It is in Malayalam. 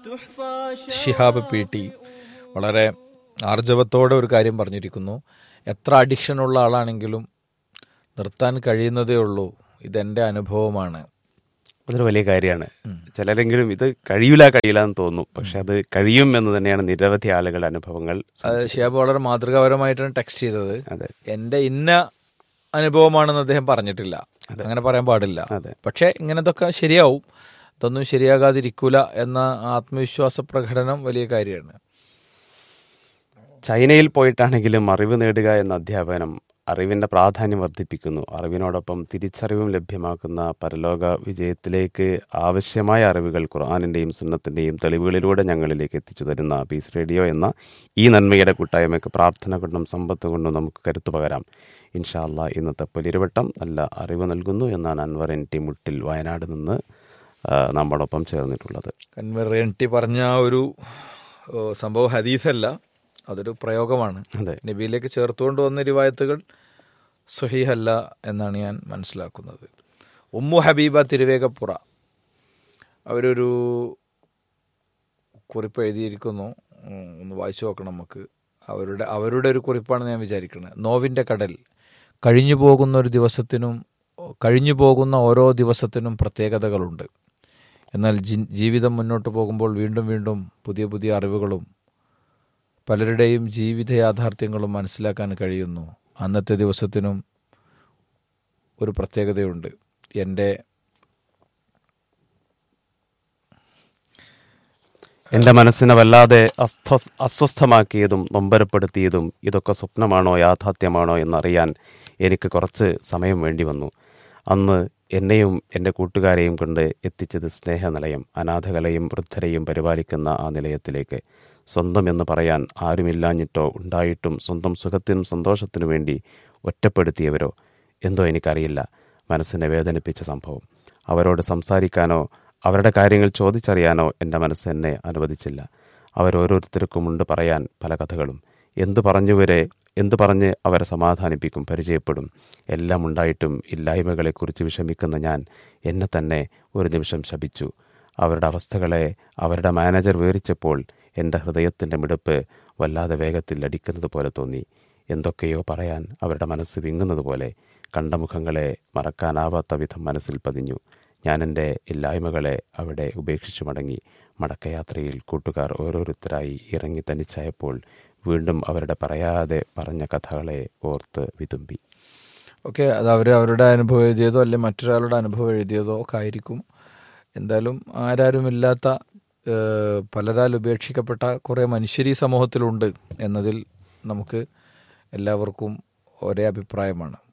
ഷിഹാബ് പി ടി വളരെ ആർജവത്തോടെ ഒരു കാര്യം പറഞ്ഞിരിക്കുന്നു എത്ര അഡിക്ഷനുള്ള ആളാണെങ്കിലും നിർത്താൻ കഴിയുന്നതേ ഉള്ളൂ ഇതെൻ്റെ അനുഭവമാണ് അതൊരു വലിയ കാര്യമാണ് ചിലരെങ്കിലും ഇത് കഴിയൂല കഴിയില്ല എന്ന് തോന്നും പക്ഷെ അത് കഴിയും എന്ന് തന്നെയാണ് നിരവധി ആളുകളുടെ അനുഭവങ്ങൾ അത് ഷിഹാബ് വളരെ മാതൃകാപരമായിട്ടാണ് ടെക്സ്റ്റ് ചെയ്തത് അതെ എൻ്റെ ഇന്ന അനുഭവമാണെന്ന് അദ്ദേഹം പറഞ്ഞിട്ടില്ല അങ്ങനെ പറയാൻ പാടില്ല അതെ. പക്ഷേ ഇങ്ങനത്തൊക്കെ ശരിയാവും ഇതൊന്നും ശരിയാകാതിരിക്കൂല എന്ന ആത്മവിശ്വാസ പ്രകടനം വലിയ കാര്യമാണ് ചൈനയിൽ പോയിട്ടാണെങ്കിലും അറിവ് നേടുക എന്ന അധ്യാപനം അറിവിന്റെ പ്രാധാന്യം വർദ്ധിപ്പിക്കുന്നു അറിവിനോടൊപ്പം തിരിച്ചറിവും ലഭ്യമാക്കുന്ന പരലോക വിജയത്തിലേക്ക് ആവശ്യമായ അറിവുകൾ ഖുർആാനിന്റെയും സുന്നത്തിന്റെയും തെളിവുകളിലൂടെ ഞങ്ങളിലേക്ക് എത്തിച്ചു തരുന്ന പീസ് റേഡിയോ എന്ന ഈ നന്മയുടെ കൂട്ടായ്മയ്ക്ക് പ്രാർത്ഥന കൊണ്ടും സമ്പത്ത് കൊണ്ടും നമുക്ക് കരുത്തു പകരാം ഇൻഷാ അല്ലാ ഇന്നത്തെ പുലിരുവട്ടം നല്ല അറിവ് നൽകുന്നു എന്നാണ് അൻവർ എൻ ടി മുട്ടിൽ വയനാട് നിന്ന് ആ, നമ്മോടൊപ്പം ചേർന്നിട്ടുള്ളത് കൻവർ എൻ ടി പറഞ്ഞ ആ ഒരു ഓ, സംഭവം ഹദീസല്ല അതൊരു പ്രയോഗമാണ് അതെ നബിയിലേക്ക് ചേർത്തുകൊണ്ട് വന്ന റിവായത്തുകൾ സുഹീഹല്ല എന്നാണ് ഞാൻ മനസ്സിലാക്കുന്നത് ഉമ്മു ഹബീബ തിരുവേഗപ്പുറ അവരൊരു കുറിപ്പ് എഴുതിയിരിക്കുന്നു ഉം, ഒന്ന് വായിച്ചു നോക്കണം നമുക്ക് അവരുടെ അവരുടെ ഒരു കുറിപ്പാണ് ഞാൻ വിചാരിക്കുന്നത് നോവിൻ്റെ കടൽ കഴിഞ്ഞു പോകുന്ന ഒരു ദിവസത്തിനും കഴിഞ്ഞു പോകുന്ന ഓരോ ദിവസത്തിനും പ്രത്യേകതകളുണ്ട് എന്നാൽ ജി- ജീവിതം മുന്നോട്ട് പോകുമ്പോൾ വീണ്ടും വീണ്ടും പുതിയ പുതിയ അറിവുകളും പലരുടെയും ജീവിത യാഥാർത്ഥ്യങ്ങളും മനസ്സിലാക്കാൻ കഴിയുന്നു അന്നത്തെ ദിവസത്തിനും ഒരു പ്രത്യേകതയുണ്ട് എൻ്റെ എന്റെ മനസ്സിനെ വല്ലാതെ അസ്വ അസ്വസ്ഥമാക്കിയതും നൊമ്പരപ്പെടുത്തിയതും ഇതൊക്കെ സ്വപ്നമാണോ യാഥാർത്ഥ്യമാണോ എന്നറിയാൻ എനിക്ക് കുറച്ച് സമയം വേണ്ടി വന്നു അന്ന് എന്നെയും എൻ്റെ കൂട്ടുകാരെയും കൊണ്ട് എത്തിച്ചത് സ്നേഹനിലയം അനാഥകളെയും വൃദ്ധരെയും പരിപാലിക്കുന്ന ആ നിലയത്തിലേക്ക് സ്വന്തം എന്ന് പറയാൻ ആരുമില്ലാഞ്ഞിട്ടോ ഉണ്ടായിട്ടും സ്വന്തം സുഖത്തിനും സന്തോഷത്തിനു വേണ്ടി ഒറ്റപ്പെടുത്തിയവരോ എന്തോ എനിക്കറിയില്ല മനസ്സിനെ വേദനിപ്പിച്ച സംഭവം അവരോട് സംസാരിക്കാനോ അവരുടെ കാര്യങ്ങൾ ചോദിച്ചറിയാനോ എൻ്റെ മനസ്സ് എന്നെ അനുവദിച്ചില്ല അവരോരോരുത്തർക്കുമുണ്ട് പറയാൻ പല കഥകളും എന്ത് പറഞ്ഞുവരെ എന്ത് പറഞ്ഞ് അവരെ സമാധാനിപ്പിക്കും പരിചയപ്പെടും എല്ലാം ഉണ്ടായിട്ടും ഇല്ലായ്മകളെക്കുറിച്ച് വിഷമിക്കുന്ന ഞാൻ എന്നെ തന്നെ ഒരു നിമിഷം ശപിച്ചു അവരുടെ അവസ്ഥകളെ അവരുടെ മാനേജർ വിവരിച്ചപ്പോൾ എൻ്റെ ഹൃദയത്തിൻ്റെ മിടുപ്പ് വല്ലാതെ വേഗത്തിൽ അടിക്കുന്നത് പോലെ തോന്നി എന്തൊക്കെയോ പറയാൻ അവരുടെ മനസ്സ് വിങ്ങുന്നത് പോലെ കണ്ട മുഖങ്ങളെ മറക്കാനാവാത്ത വിധം മനസ്സിൽ പതിഞ്ഞു ഞാൻ എൻ്റെ ഇല്ലായ്മകളെ അവിടെ ഉപേക്ഷിച്ചു മടങ്ങി മടക്കയാത്രയിൽ കൂട്ടുകാർ ഓരോരുത്തരായി ഇറങ്ങി തനിച്ചായപ്പോൾ വീണ്ടും അവരുടെ പറയാതെ പറഞ്ഞ കഥകളെ ഓർത്ത് വിതുമ്പി ഒക്കെ അത് അവർ അവരുടെ അനുഭവം എഴുതിയതോ അല്ലെങ്കിൽ മറ്റൊരാളുടെ അനുഭവം എഴുതിയതോ ഒക്കെ ആയിരിക്കും എന്തായാലും ആരാരുമില്ലാത്ത ഏഹ്, പലരാൽ ഉപേക്ഷിക്കപ്പെട്ട കുറേ മനുഷ്യർ ഈ സമൂഹത്തിലുണ്ട് എന്നതിൽ നമുക്ക് എല്ലാവർക്കും ഒരേ അഭിപ്രായമാണ്